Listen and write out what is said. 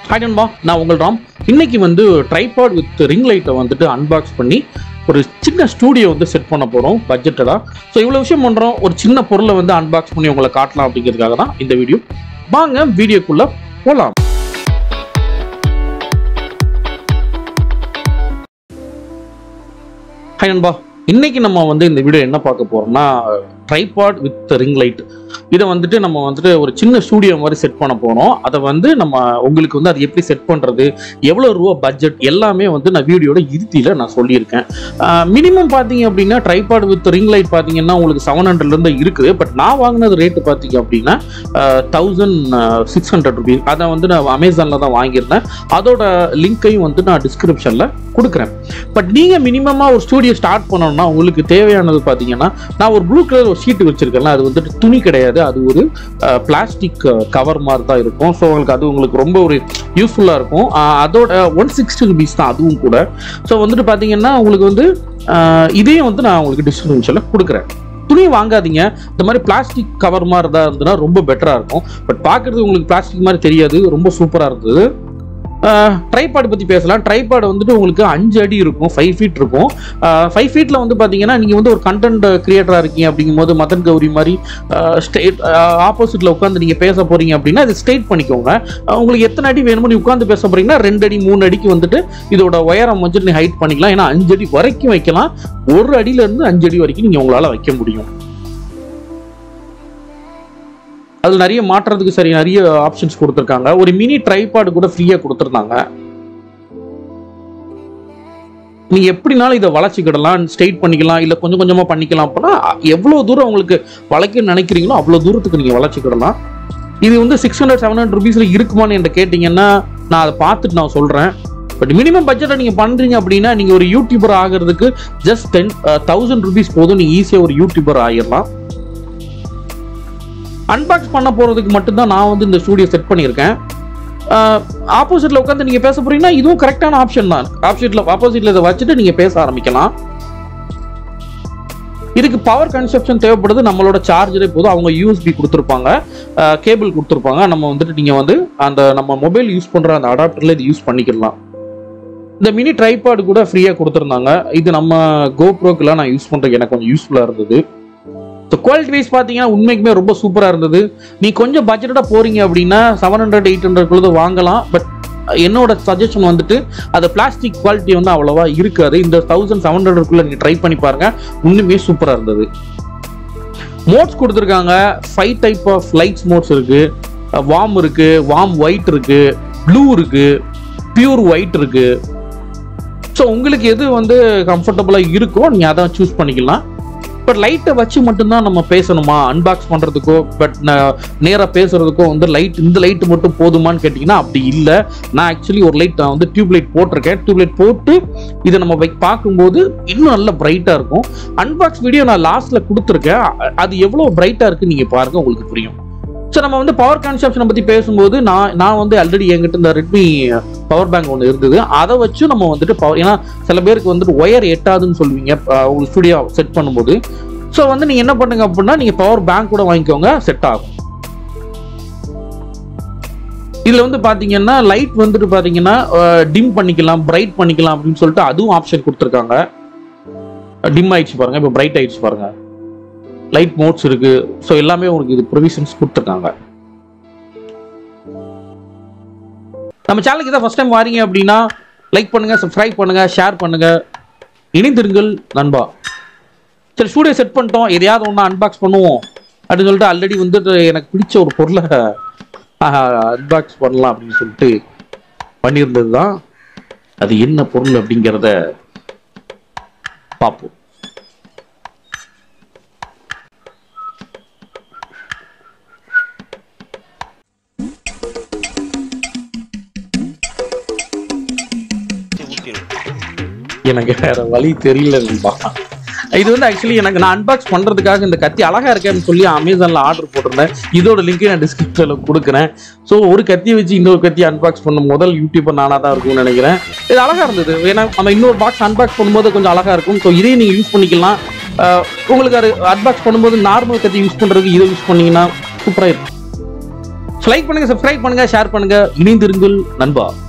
hi நண்பா நான் உங்கள் ராம் இன்னைக்கு வந்து ட்ரைபாட் வித் ரிங் லைட்டை வந்துட்டு அன்பாக்ஸ் பண்ணி ஒரு சின்ன ஸ்டூடியோ வந்து செட் பண்ண போகிறோம் பட்ஜெட்டடாக ஸோ இவ்வளோ விஷயம் பண்ணுறோம் ஒரு சின்ன பொருளை வந்து அன்பாக்ஸ் பண்ணி உங்களை காட்டலாம் அப்படிங்கிறதுக்காக தான் இந்த வீடியோ வாங்க வீடியோக்குள்ளே போகலாம் ஹாய் நண்பா இன்னைக்கு நம்ம வந்து இந்த வீடியோ என்ன பார்க்க போறோம்னா ட்ரைபாட் வித் ரிங் லைட் இதை வந்துட்டு நம்ம வந்துட்டு ஒரு சின்ன ஸ்டூடியோ மாதிரி செட் பண்ண போறோம் அதை வந்து நம்ம உங்களுக்கு வந்து அது எப்படி செட் பண்றது எவ்வளோ ரூபா பட்ஜெட் எல்லாமே வந்து நான் வீடியோட இறுதியில் நான் சொல்லியிருக்கேன் மினிமம் பார்த்தீங்க அப்படின்னா ட்ரைபாட் வித் ரிங் லைட் பார்த்தீங்கன்னா உங்களுக்கு செவன் ஹண்ட்ரட்லேருந்து இருக்குது பட் நான் வாங்கினது ரேட்டு பார்த்தீங்க அப்படின்னா தௌசண்ட் சிக்ஸ் ஹண்ட்ரட் ருபீஸ் அதை வந்து நான் அமேசானில் தான் வாங்கியிருந்தேன் அதோட லிங்க்கையும் வந்து நான் டிஸ்கிரிப்ஷனில் கொடுக்குறேன் பட் நீங்கள் மினிமமாக ஒரு ஸ்டூடியோ ஸ்டார்ட் பண்ணணும்னா உங்களுக்கு தேவையானது பார்த்தீங்கன்னா நான் ஒரு ப்ளூ கலர் ஒரு ஷீட்டு வச்சிருக்கேன்ல அது வந்துட்டு துணி கிடையாது அது ஒரு பிளாஸ்டிக் கவர் மாதிரி தான் இருக்கும் ஸோ உங்களுக்கு அது உங்களுக்கு ரொம்ப ஒரு யூஸ்ஃபுல்லாக இருக்கும் அஹ் அதோட ஒன் சிக்ஸ்டி ருபீஸ் தான் அதுவும் கூட ஸோ வந்துட்டு பார்த்தீங்கன்னா உங்களுக்கு வந்து அஹ் இதையும் வந்து நான் உங்களுக்கு டிஸ்கிரிப்ஷனில் கொடுக்குறேன் துணி வாங்காதீங்க இந்த மாதிரி பிளாஸ்டிக் கவர் மாதிரி தான் இருந்ததுன்னா ரொம்ப பெட்டராக இருக்கும் பட் பார்க்குறது உங்களுக்கு பிளாஸ்டிக் மாதிரி தெரியாது ரொம்ப சூப்பராக இருந்தது ட்ரைபாடு பற்றி பேசலாம் ட்ரைபாடு வந்துட்டு உங்களுக்கு அஞ்சு அடி இருக்கும் ஃபைவ் ஃபீட் இருக்கும் ஃபைவ் ஃபீட்டில் வந்து பார்த்தீங்கன்னா நீங்கள் வந்து ஒரு கண்டென்ட் கிரியேட்டராக இருக்கீங்க அப்படிங்கும்போது மதன் கௌரி மாதிரி ஸ்ட்ரெயிட் ஆப்போசிட்டில் உட்காந்து நீங்கள் பேச போகிறீங்க அப்படின்னா அது ஸ்ட்ரெயிட் பண்ணிக்கோங்க அஹ் உங்களுக்கு எத்தனை அடி வேணுமோ நீ உட்காந்து பேச போகிறீங்கன்னா ரெண்டு அடி மூணு அடிக்கு வந்துட்டு இதோட உயரம் வந்துட்டு நீ ஹைட் பண்ணிக்கலாம் ஏன்னா அஞ்சு அடி வரைக்கும் வைக்கலாம் ஒரு அடியிலேருந்து அஞ்சு அடி வரைக்கும் நீங்கள் உங்களால் வைக்க முடியும் அதில் நிறைய மாற்றுறதுக்கு சரி நிறைய ஆப்ஷன்ஸ் கொடுத்துருக்காங்க ஒரு மினி ட்ரைபாடு கூட ஃப்ரீயாக கொடுத்துருந்தாங்க நீங்க எப்படினாலும் இதை வளைச்சிக்கிடலாம் ஸ்ட்ரெயிட் பண்ணிக்கலாம் இல்லை கொஞ்சம் கொஞ்சமா பண்ணிக்கலாம் அப்படின்னா எவ்வளோ தூரம் உங்களுக்கு வளைக்க நினைக்கிறீங்களோ அவ்வளோ தூரத்துக்கு நீங்க வளைச்சிக்கிடலாம் இது வந்து சிக்ஸ் ஹண்ட்ரட் செவன் ஹண்ட்ரட் ருபீஸ்ல இருக்குமான்னு என்கிட்ட கேட்டிங்கன்னா நான் அதை பார்த்துட்டு நான் சொல்றேன் பட் மினிமம் பட்ஜெட்டை நீங்க பண்றீங்க அப்படின்னா நீங்க ஒரு யூடியூபர் ஆகிறதுக்கு ஜஸ்ட் டென் தௌசண்ட் ருபீஸ் போதும் நீங்க ஈஸியாக ஒரு யூடியூபர் ஆகிடலாம் அன்பாக்ஸ் பண்ண போறதுக்கு மட்டும்தான் நான் வந்து இந்த ஸ்டூடியோ செட் பண்ணியிருக்கேன் ஆப்போசிட்ல உட்காந்து நீங்க பேச போறீங்கன்னா இதுவும் கரெக்டான ஆப்ஷன் தான் ஆப்போசிட்ல ஆப்போசிட்ல இதை வச்சுட்டு நீங்க பேச ஆரம்பிக்கலாம் இதுக்கு பவர் கன்சப்ஷன் தேவைப்படுது நம்மளோட சார்ஜரே போதும் அவங்க யூஎஸ்பி கொடுத்துருப்பாங்க கேபிள் கொடுத்துருப்பாங்க நம்ம வந்துட்டு நீங்க வந்து அந்த நம்ம மொபைல் யூஸ் பண்ற அந்த அடாப்டர்ல இது யூஸ் பண்ணிக்கலாம் இந்த மினி ட்ரைபாடு கூட ஃப்ரீயாக கொடுத்துருந்தாங்க இது நம்ம கோப்ரோக்கெல்லாம் நான் யூஸ் பண்ணுறதுக்கு எனக்கு கொஞ்சம் யூஸ்ஃபுல்லாக இருந்தது ஸோ குவாலிட்டி வைஸ் பார்த்தீங்கன்னா உண்மைக்குமே ரொம்ப சூப்பராக இருந்தது நீ கொஞ்சம் பட்ஜெட்டாக போறீங்க அப்படின்னா செவன் ஹண்ட்ரட் எயிட் ஹண்ட்ரட்குள்ளது வாங்கலாம் பட் என்னோட சஜஷன் வந்துட்டு அது பிளாஸ்டிக் குவாலிட்டி வந்து அவ்வளோவா இருக்காது இந்த தௌசண்ட் செவன் ஹண்ட்ரட்குள்ளே நீங்கள் ட்ரை பண்ணி பாருங்க இன்னுமே சூப்பராக இருந்தது மோட்ஸ் கொடுத்துருக்காங்க five type of lights modes இருக்கு வார்ம் இருக்கு வார்ம் ஒயிட் இருக்கு ப்ளூ இருக்கு பியூர் ஒயிட் இருக்கு ஸோ உங்களுக்கு எது வந்து கம்ஃபர்டபுளாக இருக்கோ நீங்கள் அதை சூஸ் பண்ணிக்கலாம் பட் லைட்டை வச்சு மட்டும்தான் நம்ம பேசணுமா அன்பாக்ஸ் பண்ணுறதுக்கோ பட் நேராக பேசுறதுக்கோ வந்து லைட் இந்த லைட் மட்டும் போதுமான்னு கேட்டிங்கன்னா அப்படி இல்லை நான் ஆக்சுவலி ஒரு லைட் நான் வந்து டியூப் லைட் போட்டிருக்கேன் டியூப் லைட் போட்டு இதை நம்ம வை பார்க்கும்போது இன்னும் நல்ல பிரைட்டாக இருக்கும் அன்பாக்ஸ் வீடியோ நான் லாஸ்ட்டில் கொடுத்துருக்கேன் அ- அது எவ்வளோ பிரைட்டாக இருக்குன்னு நீங்கள் பாருங்க உங்களுக்கு புரியும் ஸோ நம்ம வந்து பவர் கன்சப்ஷனை பற்றி பேசும்போது நான் நான் வந்து ஆல்ரெடி என்கிட்ட இந்த ரெட்மி பவர் பேங்க் ஒன்று இருந்தது அதை வச்சு நம்ம வந்துட்டு பவர் ஏன்னா சில பேருக்கு வந்துட்டு ஒயர் எட்டாதுன்னு சொல்லுவீங்க அஹ் உங்க ஸ்டுடியோ செட் பண்ணும்போது ஸோ வந்து நீங்கள் என்ன பண்ணுங்க அப்படின்னா நீங்கள் பவர் பேங்க் கூட வாங்கிக்கோங்க செட் ஆகும் இதில் வந்து பார்த்தீங்கன்னா லைட் வந்துட்டு பார்த்தீங்கன்னா டிம் பண்ணிக்கலாம் பிரைட் பண்ணிக்கலாம் அப்படின்னு சொல்லிட்டு அதுவும் ஆப்ஷன் கொடுத்துருக்காங்க டிம் ஆயிடுச்சு பாருங்க இப்போ பிரைட் ஆயிடுச்சு பாருங்க லைட் மோட்ஸ் இருக்கு ஸோ எல்லாமே உங்களுக்கு இது ப்ரொவிஷன்ஸ் கொடுத்துருக்காங்க நம்ம சேனலுக்கு இதான் ஃபர்ஸ்ட் டைம் வாரீங்க அப்படின்னா லைக் பண்ணுங்க சப்ஸ்கிரைப் பண்ணுங்க ஷேர் பண்ணுங்க இணைந்திருங்கள் நண்பா சரி ஸ்டூடியோ செட் பண்ணிட்டோம் எதையாவது ஒன்று அன்பாக்ஸ் பண்ணுவோம் அப்படின்னு சொல்லிட்டு ஆல்ரெடி வந்துட்டு எனக்கு பிடிச்ச ஒரு பொருளை அன்பாக்ஸ் பண்ணலாம் அப்படின்னு சொல்லிட்டு பண்ணியிருந்தது தான் அது என்ன பொருள் அப்படிங்கிறத பார்ப்போம் எனக்கு வேற வழி தெரியல நண்பா இது வந்து ஆக்சுவலி எனக்கு நான் அன்பாக்ஸ் பண்றதுக்காக இந்த கத்தி அழகா இருக்கேன்னு சொல்லி அமேசான்ல ஆர்டர் போட்டிருந்தேன் இதோட லிங்க் நான் டிஸ்கிரிப்ஷன்ல கொடுக்குறேன் ஸோ ஒரு கத்தியை வச்சு இன்னொரு கத்தி அன்பாக்ஸ் பண்ண முதல் யூடியூபர் நானா தான் இருக்கும்னு நினைக்கிறேன் இது அழகா இருந்தது ஏன்னா நம்ம இன்னொரு பாக்ஸ் அன்பாக்ஸ் பண்ணும்போது கொஞ்சம் அழகா இருக்கும் ஸோ இதையும் நீங்க யூஸ் பண்ணிக்கலாம் அஹ் உங்களுக்கு அது அன்பாக்ஸ் பண்ணும்போது நார்மல் கத்தி யூஸ் பண்றதுக்கு இதை யூஸ் பண்ணீங்கன்னா சூப்பரா இருக்கும் லைக் பண்ணுங்க சப்ஸ்கிரைப் பண்ணுங்க ஷேர் பண்ணுங்க இணைந்திருங்கள் நண்பா